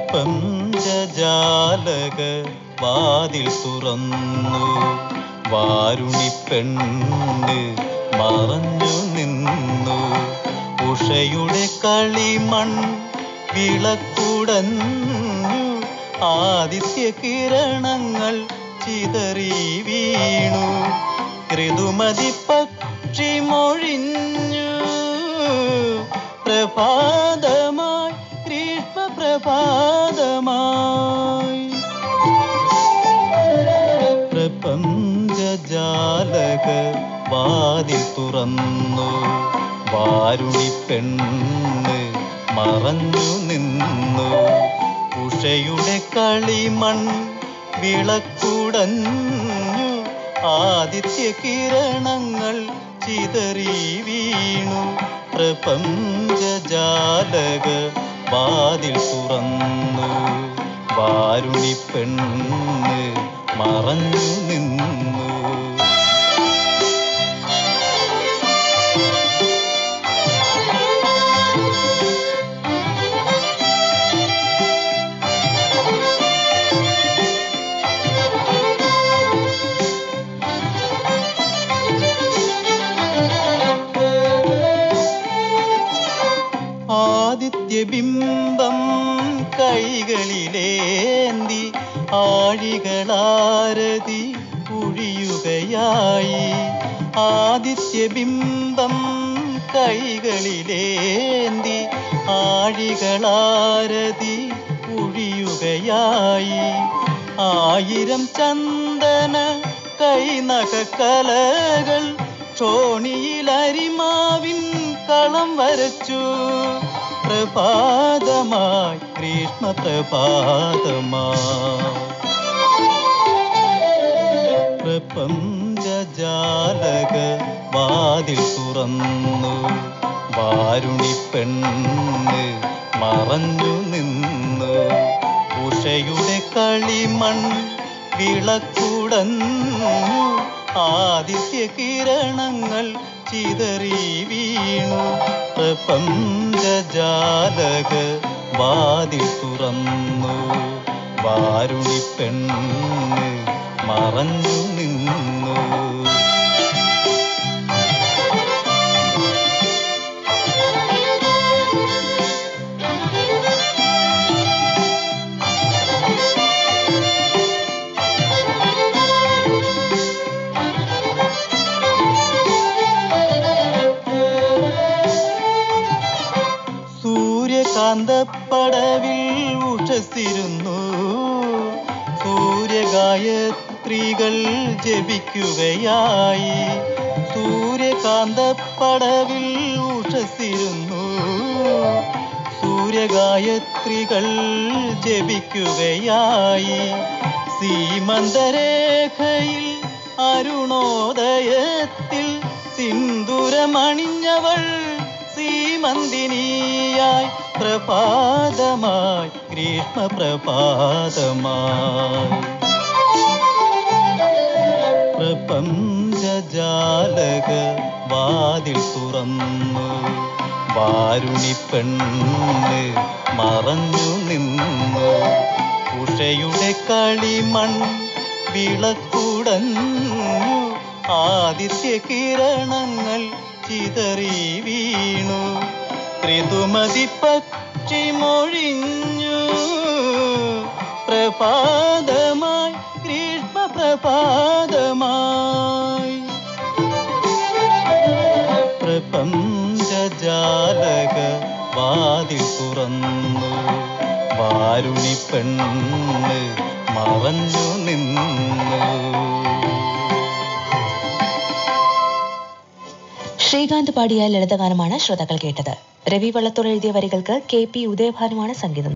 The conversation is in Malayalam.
പ്രപഞ്ചജാലക വാതിൽ തുറന്നു വാരുണി പെണ്ണ് മറഞ്ഞു നിന്നു ഉഷയുടെ കളിമൺ വിളക്കുടഞ്ഞു ആദിത്യ കിരണങ്ങൾ ചിതറി വീണു ഋതുമതി പക്ഷി മൊഴിഞ്ഞു പ്രഭാതമായി ഗ്രീഷ്മ പ്രഭാതമായി പ്രപഞ്ചജാലക വാതിൽ തുറന്നു വാരുണി പെണ്ണ് മറഞ്ഞു നിന്നു ഉഷയുടെ കളിമൺ വിളക്കുടഞ്ഞു ആദിത്യ കിരണങ്ങൾ ചിതറി വീണു പ്രപഞ്ചജാലക വാതിൽ തുറന്നു വാരുണി പെണ്ണ് മറഞ്ഞു നിന്നു ആദിത്യബിംബം കൈകളിലേന്തി ആഴികളാരതി ഒഴിയുകയായി ആദിത്യബിംബം കൈകളിലേന്തി ആഴികളാരതി ഒഴിയുകയായി ആയിരം ചന്ദന കൈനകക്കലകൾ ക്ഷോണിയിലരിമാവിൻ കളം വരച്ചു പ്രഭാതമായി ഗ്രീഷ്മ പ്രഭാതമായി പ്രപഞ്ചജാലക വാതിൽ തുറന്നു വാരുണി പെണ്ണ് മറഞ്ഞു നിന്നു ഉഷയുടെ കളിമൺ വിളക്കുടഞ്ഞു ആദിത്യ കിരണങ്ങൾ ചിതറി വീണു പ്രപഞ്ചജാലക വാതിൽ തുറന്നു വാരുണി പെണ്ണ് മറഞ്ഞു നിന്നു സൂര്യകാന്തപ്പടവിൽ ഉഷസിരുന്നു സൂര്യഗായത്രികൾ ജപിക്കുകയായി സൂര്യകാന്തപ്പടവിൽ ഉഷസിരുന്നു സൂര്യഗായത്രികൾ ജപിക്കുകയായി സീമന്തരേഖയിൽ അരുണോദയത്തിൽ സിന്ദൂരമണിഞ്ഞവൾ സീമന്തിനിയായി പ്രഭാതമായി ഗ്രീഷ്മ പ്രഭാതമായി പ്രപഞ്ചജാലക വാതിൽ തുറന്നു വാരുണി പെണ്ണ് മറഞ്ഞു നിന്നു ഉഷയുടെ കളിമൺ വിളക്കുടഞ്ഞു ആദിത്യ കിരണങ്ങൾ ചിതറി വീണു ഋതുമതി പക്ഷി മൊഴിഞ്ഞു പ്രഭാതമായി ഗ്രീഷ്മ പ്രഭാതമായി പ്രപഞ്ചജാലക വാതിൽ തുറന്നു വാരുണി പെണ്ണ് മറഞ്ഞു നിന്നു ശ്രീകാന്ത് പാടിയ ലളിതഗാനമാണ് ശ്രോതാക്കൾ കേട്ടത് രവി വള്ളത്തോൾ എഴുതിയ വരികൾക്ക് കെ പി ഉദയഭാനുമാണ് സംഗീതം